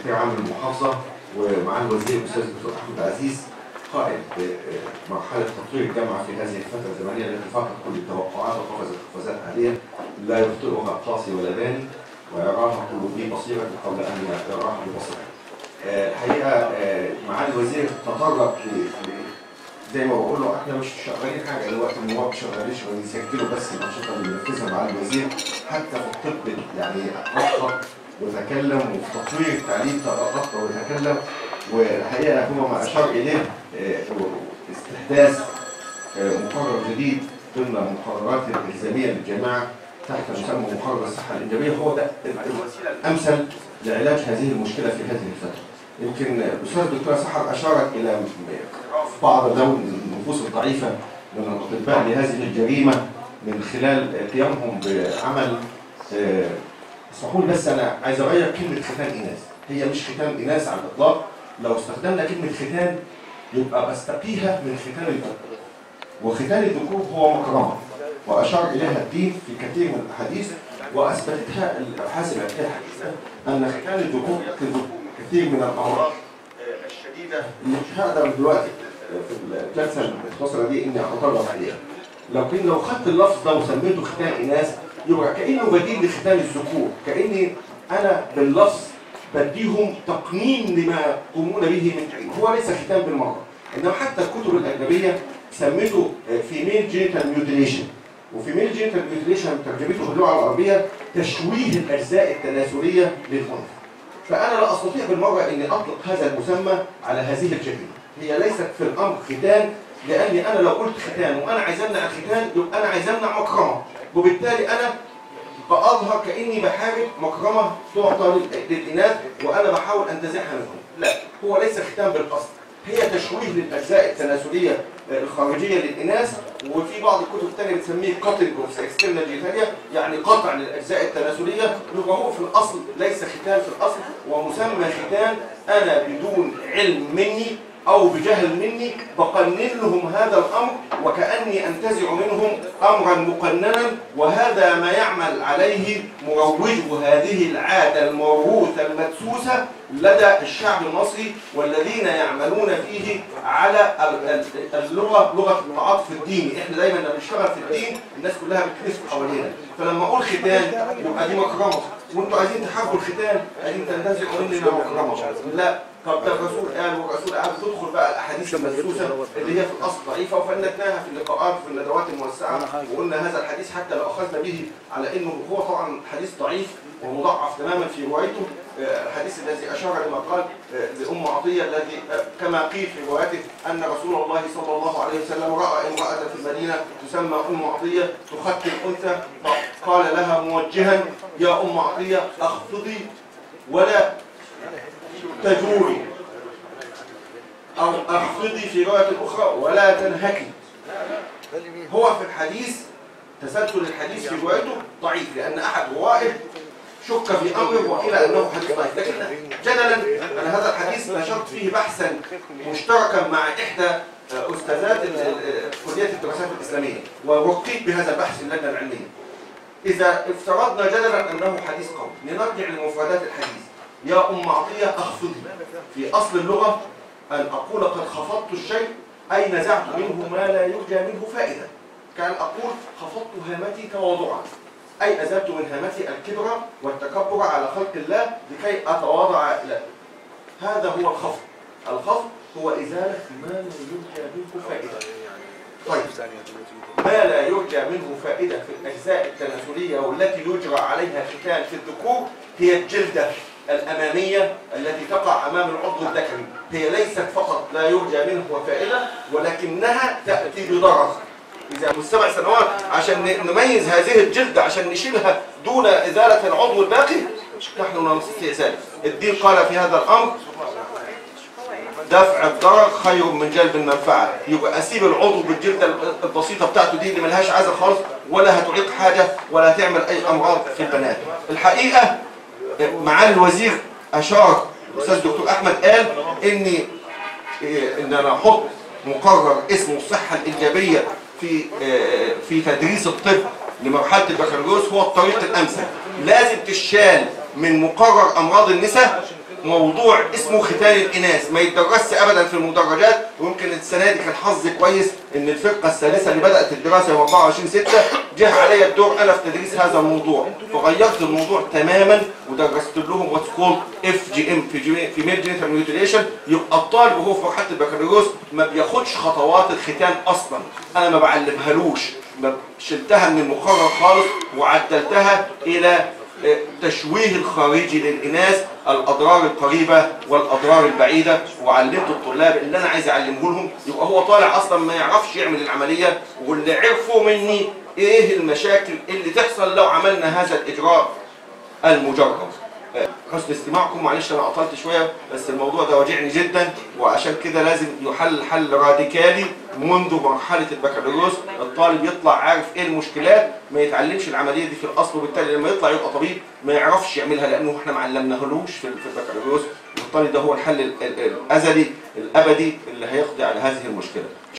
سكرتير عام المحافظه ومعالي الوزير الاستاذ الدكتور احمد عزيز قائد آه، آه، مرحله تطوير الجامعه في هذه الفتره الزمنيه التي فاقت كل التوقعات وقفزت قفزات عاليه لا يخطئها قاصي ولا باني ويراها كل ذي بصيره قبل ان يراها ببصيره. آه، الحقيقه آه، معالي الوزير تطرق ل- ل- زي ما بقول له احنا مش شغالين حاجه دلوقتي النواب شغالين شغالين يسجلوا بس الانشطه اللي بينفذها مع الوزير حتى في الطب يعني اخر وتكلم وفي تطوير التعليم اخر وتكلم والحقيقه هو ما اشار اليه آه، استحداث آه، مقرر جديد ضمن المقررات الالزاميه للجامعه تحت مسمى مقرر الصحه الانجابيه هو ده الوسيله الامثل لعلاج هذه المشكله في هذه الفتره. يمكن الاستاذ الدكتوره سحر اشارت الى اقتراف بعض ذوي النفوس الضعيفه من الاطباء لهذه الجريمه من خلال قيامهم بعمل آه، اسمحوا لي بس انا عايز اغير كلمه ختان اناث هي مش ختان اناث على الاطلاق لو استخدمنا كلمه ختان يبقى بستقيها من ختان الذكور وختان الذكور هو مكرمه واشار اليها الدين في كثير من الاحاديث واثبتتها الابحاث العلميه الحديثه ان ختان الذكور يقي الذكور من كثير من الامراض آه، الشديده اللي مش هقدر دلوقتي في الجلسه المختصره دي اني اتطرق عليها لكن لو خدت اللفظ ده وسميته ختان اناث يبقى كانه بديل لختان الذكور كاني انا باللفظ بديهم تقنين لما يقومون به من جريمه هو ليس ختان بالمره انما حتى الكتب الاجنبيه سميته فيميل جينيتال ميوتيليشن وفيميل جينيتال ميوتيليشن ترجمته باللغه العربيه تشويه الاجزاء التناسليه للانثى فانا لا استطيع بالمره اني اطلق هذا المسمى على هذه الجريمه هي ليست في الامر ختان لاني انا لو قلت ختان وانا عايز امنع الختان يبقى انا عايز امنع مكرمه وبالتالي انا بأظهر كأني بحارب مكرمة تعطى لل- للإناث وأنا بحاول أنتزعها منهم لا هو ليس ختان بالأصل هي تشويه للأجزاء التناسلية آه، الخارجية للإناث وفي بعض الكتب الثانية بتسميه قتل اوف اكسترنال جيتاليا يعني قطع للأجزاء التناسلية يبقى هو في الأصل ليس ختان في الأصل ومسمى ختان أنا بدون علم مني أو بجهل مني بقنن لهم هذا الأمر وكأني أنتزع منهم أمرا مقننا وهذا ما يعمل عليه مروج هذه العادة الموروثة المدسوسة لدى الشعب المصري والذين يعملون فيه على ال- ال- اللغة لغة التعاطف الديني احنا دايما لما بنشتغل في الدين الناس كلها بتلف حوالينا فلما اقول ختان يبقى دي مكرمة وانتوا عايزين تحاربوا الختان عايزين تنتزعوا مننا مكرمة لا طب ده الرسول قال والرسول قال تدخل بقى الاحاديث المدسوسه اللي هي في الاصل ضعيفه وفندناها في اللقاءات في الندوات الموسعه وقلنا هذا الحديث حتى لو اخذنا به على انه هو طبعا حديث ضعيف ومضعف تماما في روايته آه، الحديث الذي اشار لما قال آه، لام عطيه الذي آه، كما قيل في روايته ان رسول الله صلى الله عليه وسلم راى امراه في المدينه تسمى ام عطيه تختم انثى قال لها موجها يا ام عطيه اخفضي ولا تجوري أو أخفضي في رواية أخرى ولا تنهكي هو في الحديث تسلسل الحديث في روايته ضعيف لأن أحد روائه شك في أمره وقيل أنه حديث ضعيف لكن جدلا أنا هذا الحديث نشرت فيه بحثا مشتركا مع إحدى أستاذات ال- ال- كلية الدراسات الإسلامية ورقيت بهذا البحث اللجنة العلمية إذا افترضنا جدلا أنه حديث قوي لنرجع لمفردات الحديث يا أم عطية أخفضي في أصل اللغة أن أقول قد خفضت الشيء أي نزعت منه ما لا يرجى منه فائدة كان أقول خفضت هامتي تواضعا أي أزلت من هامتي الكبر والتكبر على خلق الله لكي أتواضع له هذا هو الخفض الخفض هو إزالة ما لا يرجى منه فائدة طيب ما لا يرجى منه فائدة في الأجزاء التناسلية والتي يجرى عليها ختان في الذكور هي الجلدة الأمامية التي تقع أمام العضو الذكري هي ليست فقط لا يرجى منه فائدة ولكنها تأتي بضرر إذا من سبع سنوات عشان ن- نميز هذه الجلدة عشان نشيلها دون إزالة العضو الباقي نحن نستطيع ذلك الدين قال في هذا الأمر دفع الضرر خير من جلب المنفعة يبقى أسيب العضو بالجلدة البسيطة بتاعته دي اللي ملهاش عازة خالص ولا هتعيق حاجة ولا هتعمل أي أمراض في البنات الحقيقة معالي الوزير أشار الأستاذ دكتور أحمد قال إني إيه، إن أنا أحط مقرر اسمه الصحة الإيجابية في آه، في تدريس الطب لمرحلة البكالوريوس هو الطريق الأمثل لازم تشال من مقرر أمراض النساء موضوع اسمه ختان الاناث ما يتدرسش ابدا في المدرجات ويمكن السنه دي كان حظي كويس ان الفرقه الثالثه اللي بدات الدراسه يوم 24 6 جه عليا الدور انا في تدريس هذا الموضوع فغيرت الموضوع تماما ودرست لهم واتس كولد اف جي ام في جي في ميل جينيتال ميوتيليشن يبقى الطالب وهو في مرحله البكالوريوس ما بياخدش خطوات الختان اصلا انا ما بعلمهالوش ما- شلتها من المقرر خالص وعدلتها الى التشويه الخارجي للإناث الأضرار القريبة والأضرار البعيدة وعلمت الطلاب اللي أنا عايز أعلمه لهم يبقى هو طالع أصلا ما يعرفش يعمل العملية واللي عرفوا مني إيه المشاكل اللي تحصل لو عملنا هذا الإجراء المجرد حسن استماعكم معلش انا قطلت شويه بس الموضوع ده واجعني جدا وعشان كده لازم يحل حل راديكالي منذ مرحله البكالوريوس الطالب يطلع عارف ايه المشكلات ما يتعلمش العمليه دي في الاصل وبالتالي لما يطلع يبقى طبيب ما يعرفش يعملها لانه احنا ما علمناهولوش في في البكالوريوس وبالتالي ده هو الحل ال- ال- الازلي الابدي اللي هيقضي على هذه المشكله